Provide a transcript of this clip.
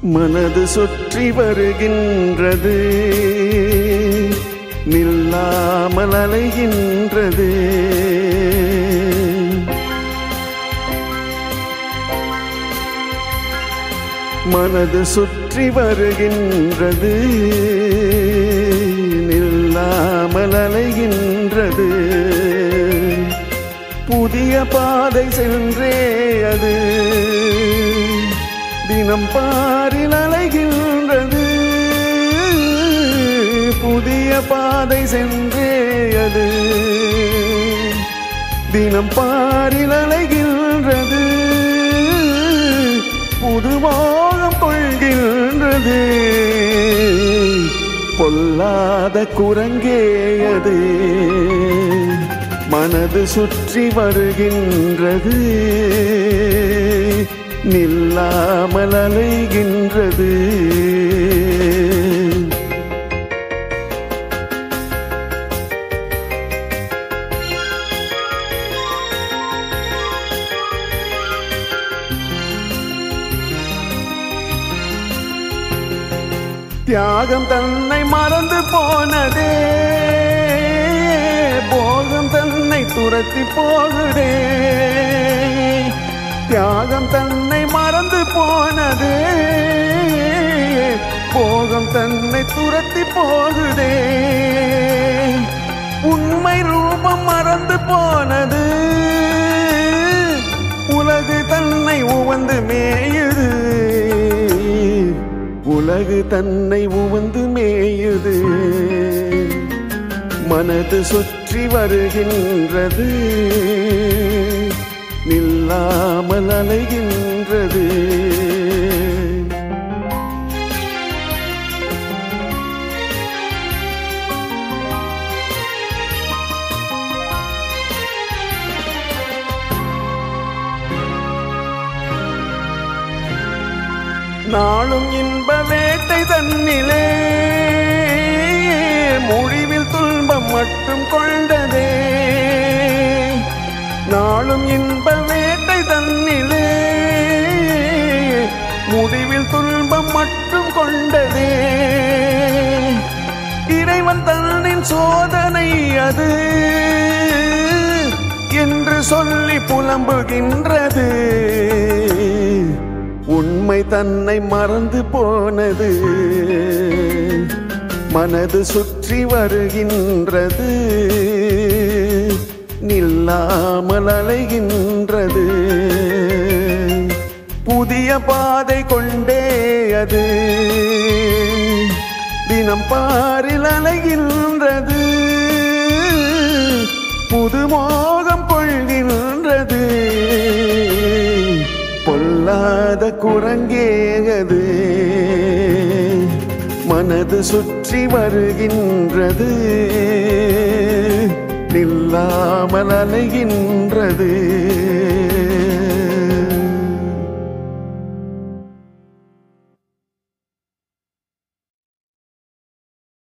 மனது சுற்றி வருகின்றது நில்லாமல் அலைகின்றது மனது சுற்றி வருகின்றது நில்லாமல் அலைகின்றது புதிய பாதை சென்றே அது தினம் பாரில் அலைகின்றது புதிய பாதை சென்றே அது தினம் பாரில் அலைகின்றது புதுமோகம் கொள்கின்றது பொல்லாத குரங்கேயது மனது சுற்றி வருகின்றது நில்லாமல் அலைகின்றது தியாகம் தன்னை மறந்து போனதே போகம் தன்னை துரத்தி போகுதே தியாகம் தன்னை மறந்து போனதே போகம் தன்னை துரத்தி போகுதே உண்மை ரூபம் மறந்து போனது உலகு தன்னை உவந்து மேயுது உலகு தன்னை உவந்து மேயுது மனது சுற்றி வருகின்றது நில்லாமல் அலைகின்றது நாளும் இன்ப வேட்டை தன்னிலே முடிவில் துன்பம் மட்டும் கொண்டதே நாளும் இன்ப வேட்டை தன்னிலே முடிவில் துன்பம் மட்டும் கொண்டதே இறைவன் தன்னின் சோதனை அது என்று சொல்லி புலம்புகின்றது உண்மை தன்னை மறந்து போனது மனது சுற்றி வருகின்றது நில்லாமல் அலைகின்றது புதிய பாதை கொண்டே அது தினம் பாரில் அலைகின்றது புது மோகம் கொள்கின்றது பொல்லாத குரங்கேகது மனது சுற்றி வருகின்றது நில்லாமல் அலைகின்றது